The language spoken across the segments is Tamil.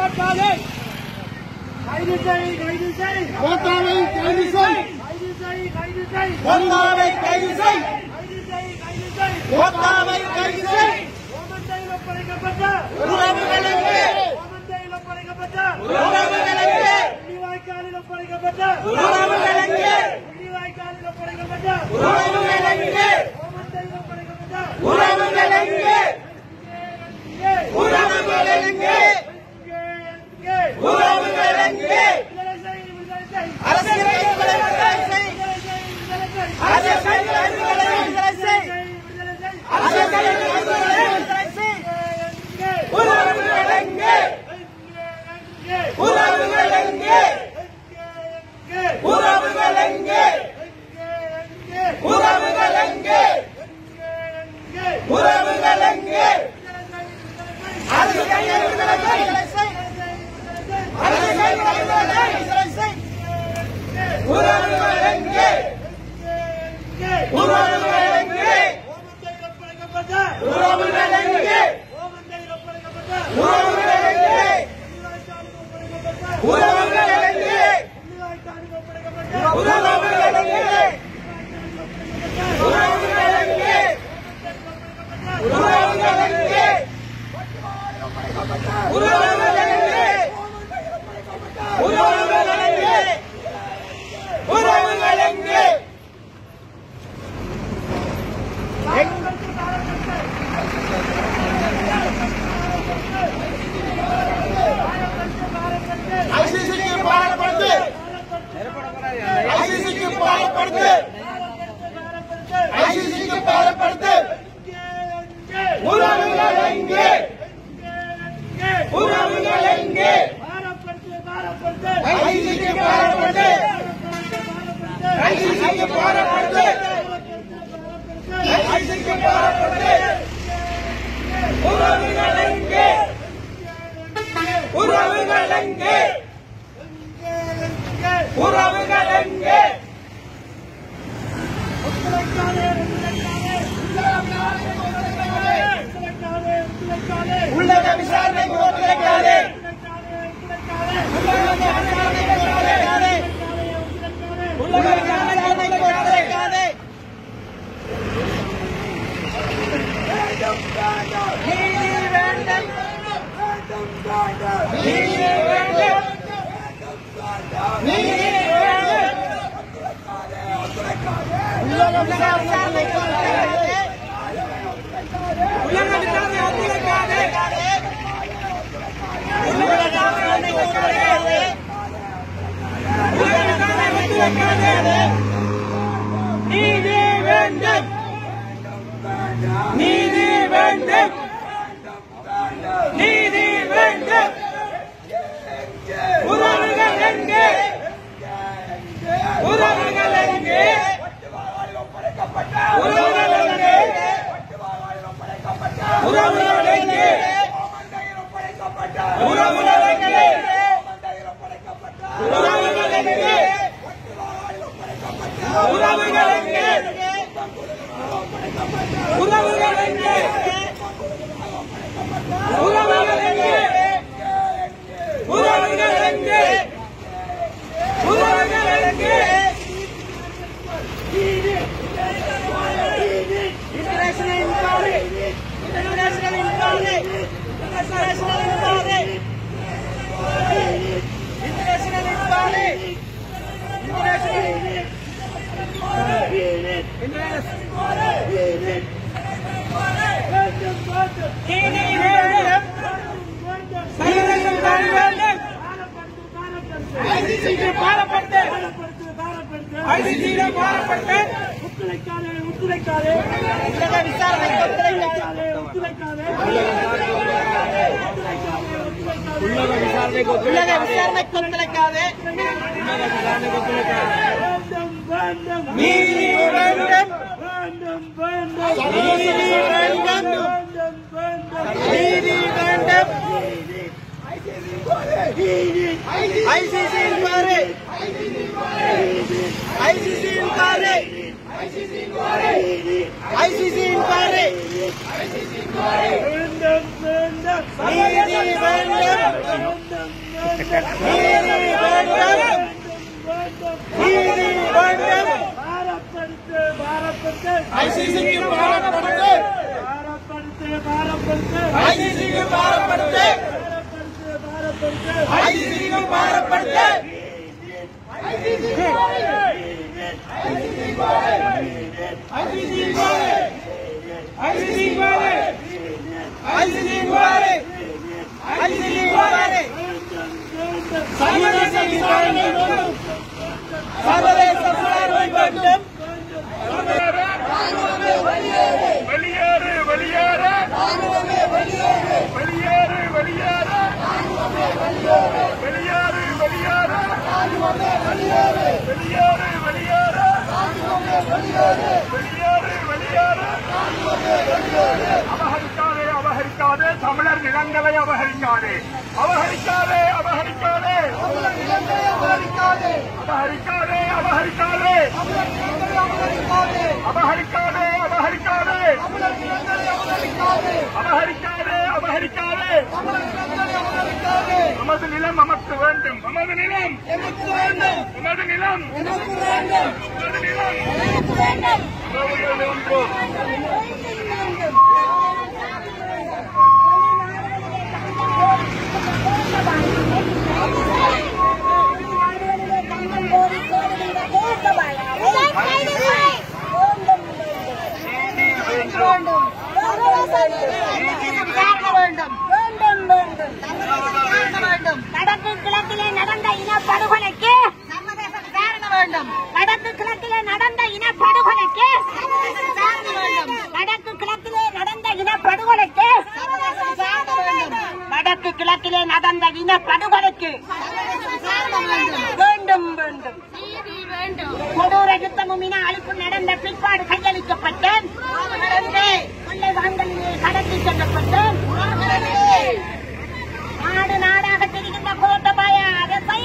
கோட்டாவை கைது செய் கைது செய் கோட்டாவை கைது செய் கைது செய் கைது செய் கோட்டாவை கைது செய் கைது செய் கைது செய் கோட்டாவை கைது செய் ஓமந்தையில் ஒப்படைக்கப்பட்ட உறவுகளுக்கு ஓமந்தையில் ஒப்படைக்கப்பட்ட உறவுகளுக்கு முள்ளிவாய்க்காலில் ஒப்படைக்கப்பட்ட உறவுகளுக்கு முள்ளிவாய்க்காலில் ஒப்படைக்கப்பட்ட உறவுகளுக்கு ஓமந்தையில் ஒப்படைக்கப்பட்ட உறவுகளுக்கு இங்கே, உறவுகளுக்கு இங்கே, இங்கே. உறவுகளுக்கு விடுதலை செய், விடுதலை செய். அரசியல் கைதுகளை செய் விடுதலை செய், விடுதலை செய். அரசியல் கைதுகளை செய் விடுதலை செய். அரசியல் கைதுகளை செய் இங்கே, உறவுகளுக்கு இங்கே. உறவுகளுக்கு இங்கே, உறவுகளுக்கு இங்கே. உறவுகளுக்கு இங்கே. உறவுகளுக்கு அரசியல் கைதுகளை செய் அரசியல் கைதுகளை செய் உறவுகளுக்கு இங்கே. உறவுகளுக்கு ஓமந்தையில் ஒப்படைக்கப்பட்ட உறவுகளுக்கு ஓமந்தையில் ஒப்படைக்கப்பட்ட உறவுகளுக்கு முள்ளிவாய்க்காலில் ஒப்படைக்கப்பட்ட உறவுகளுக்கு முள்ளிவாய்க்காலில் ஒப்படைக்கப்பட்ட உறவுகளுக்கு உறவுகளுக்கு உறவுகளுக்கு உறவுகளுக்கு உறவுகளுக்கு உறவுகளுக்கு ஐசிசிக்கு பாடப்படுத்து ஐசிசிக்கு பாடப்படுத்து ஐசிசிக்கு பாடப்படுத்து உறவுகள் எங்கே உறவுகள் எங்கே ஐசிசிக்கு பாடப்படுத்து ஐசிசிக்கு பாடப்படுத்து ஐசிசிக்கு பாடப்படுத்து உறவுகள் எங்கே உறவுகள் எங்கே உறவுகள் எங்கே உள்ளக விசாரணைக்கு ஒத்துழைக்காதே உள்ளக விசாரணைக்கு ஒத்துழைக்காதே உள்ளக விசாரணைக்கு ஒத்துழைக்காதே நீதி வேண்டும் நீதி வேண்டும் நீதி வேண்டும் உள்ளக விசாரணைக்கு ஒத்துழைக்காதே உள்ளக விசாரணை ஒத்துழைக்காதே உள்ளக விசாரணை ஒத்துழைக்காதே உள்ளக விசாரணை ஒத்துழைக்காதே நீதி வேண்டும் நீதி வேண்டும் நீதி வேண்டும் உறவுகள் எங்கே உறவுகள் எங்கே உறவுகள் எங்கே உறவுகள் எங்கே உறவுகள் எங்கே உறவுகள் எங்கே உறவுகள் எங்கே உறவுகள் எங்கே உறவுகள் எங்கே உறவுகள் எங்கே உறவுகள் எங்கே International inquiry! International inquiry! International inquiry! International inquiry! நீதி வேண்டும் சர்வதேசம் தான் வேண்டும் ஐசிசிக்கு பாடப்பட்டு ஐசிசிக்கு பாடப்பட்டு ஒத்துழைக்காதே ஒத்துழைக்காதே உலக விசாரணை ஒத்துழைக்காதே ஒத்துழைக்காதே உள்ளக விசாரணைக்கு உள்ளக விசாரணைக்கு ஒத்துழைக்காதே வேண்டும் வேண்டும் நீதி வேண்டும் வேண்டும் வேண்டும் நீதி வேண்டும் வேண்டும் வேண்டும் நீதி வேண்டும் ICC inquiry ICC inquiry ICC inquiry வேண்டும் வேண்டும் நீதி வேண்டும் நீதி வேண்டும் நீதி வேண்டும் பாரப்படுத்து பாரப்படுத்து ஐசிசிக்கு பாரப்படுத்து பாரப்படுத்து பாரப்படுத்து ஐசிசிக்கு பாரப்படுத்து பாரப்படுத்து பாரப்படுத்து ஐசிசிக்கு பாரப்படுத்து ஐசிசி பாரு ஐசிசி பாரு சர்வதேச விசாரணை வேண்டும் சர்வதேச விசாரணை வேண்டும் வெளியேறு வெளியேறு வெளியேறு வெளியேறு வெளியேறு வெளியேறு வெளியேறு வெளியேறு வெளியேறு அபகரிக்காதே அபகரிக்காதே தமிழர் நிலங்களை அபகரிக்காதே அபகரிக்காதே அபகரிக்காதே அபகரிக்காதே அபகரிக்காதே அபகரிக்காதே அபகரிக்காதே அபகரிக்காதே அபகரிக்காதே நமது நிலம் நமக்கு வேண்டும் நமது நிலம் நமது நிலம் நமது நிலம் உறவுகள் ஒன்றோம் வடக்கு கிழக்கிலே நடந்த இனப்படுகொலைக்கு சர்வதேச விசாரணை வேண்டும் வடக்கு கிழக்கிலே நடந்த இனப்படுகொலைக்கு சர்வதேச விசாரணை வேண்டும் வடக்கு கிழக்கிலே நடந்த இனப்படுகொலைக்கு சர்வதேச விசாரணை வேண்டும் வடக்கு கிழக்கிலே நடந்த இனப்படுகொலைக்கு வேண்டும் வேண்டும் கொடூர யுத்தமும் இன அழிப்பு நடந்த பிற்பாடு கையளிக்கப்பட்டேன் கொள்ளை வாங்கலிலே கடத்தி செல்லப்பட்டேன் நாடு நாடாக தெரிகின்ற கோட்டபாய அரசை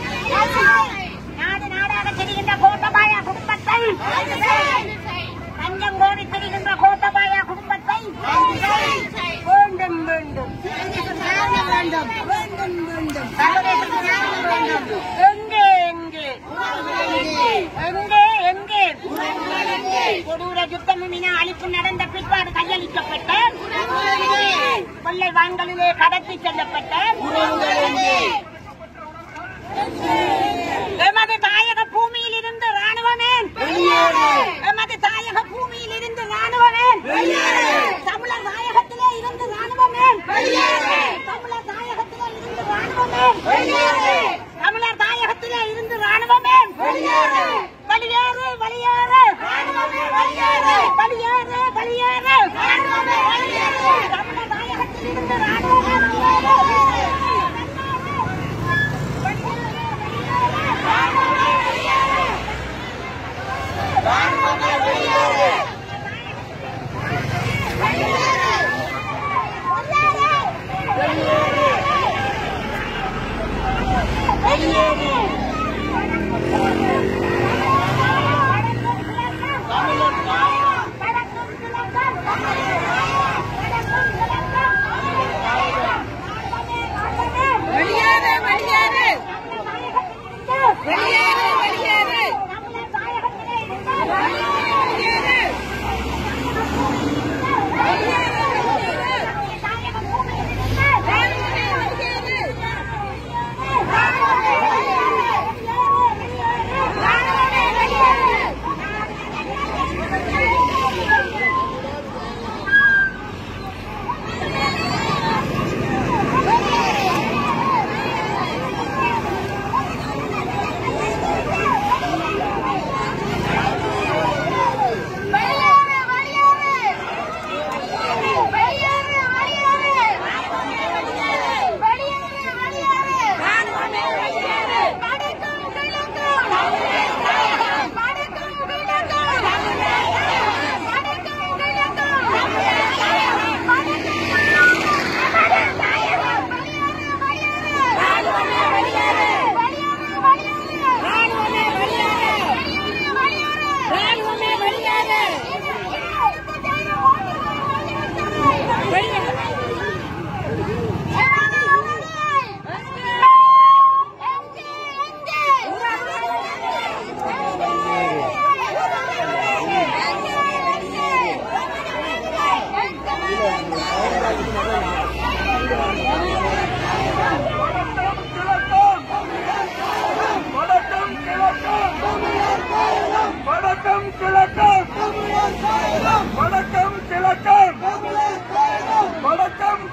நாடு நாடாக தெரிகின்ற கோட்டபாய குடும்பத்தை தஞ்சம் கோரி தெரிகின்ற கோட்டபாய குடும்பத்தை வேண்டும் வேண்டும் வேண்டும் வேண்டும் வேண்டும் சர்வதேச விசாரணை வேண்டும் எங்கே எங்கே எங்கே எங்கே கொடூர யுத்தமும் இன அழிப்பு நடந்த பிற்பாடு கையளிக்கப்பட்ட கொள்ளை வான்களிலே கடத்தி செல்லப்பட்ட எமது தாயக பூமியில் இருந்து ராணுவமே எமது தாயக பூமியில் இருந்து ராணுவமே தமிழர் தாயகத்திலே இருந்து ராணுவமே தமிழர் தாயகத்திலே இருந்து ராணுவமே தமிழர் தாயகத்திலே இருந்து ராணுவமே வெளியேறு வெளியேறு வெளியேறு வெளியேறு வெளியேறு தமிழர் தாயகத்தில் இருந்து ராணுவமே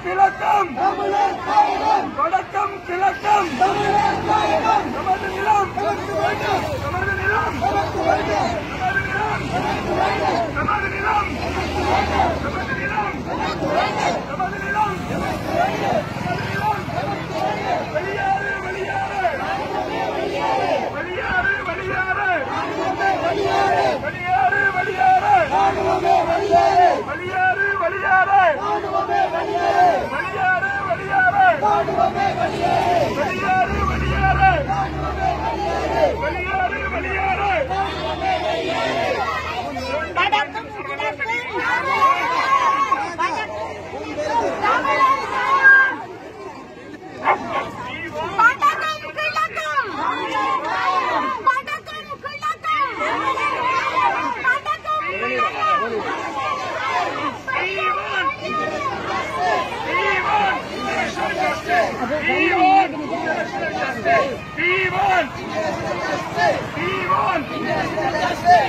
கிழக்கம் தொடக்கம் கிழக்கம் நமது நிலம் நமது நிலம் நமது நிலம் நமது நிலம் நமது நிலம் நமது நிலம் வெளியாறு வெளியாறு வெளியாறு வெளியாறு வெளியாறு வெளியாறு வெளியாறு வெளியாறு வெளியாறு வெளியாறு வெளியாறு வெளியாறு வெளியாறு வடக்கும் கிழக்கும் வடக்கும் தமிழகம் வடக்கும் கிழக்கும் வடக்கும் கிழக்கும் வடக்கும் Ivan! Ivan! Ivan! Ivan!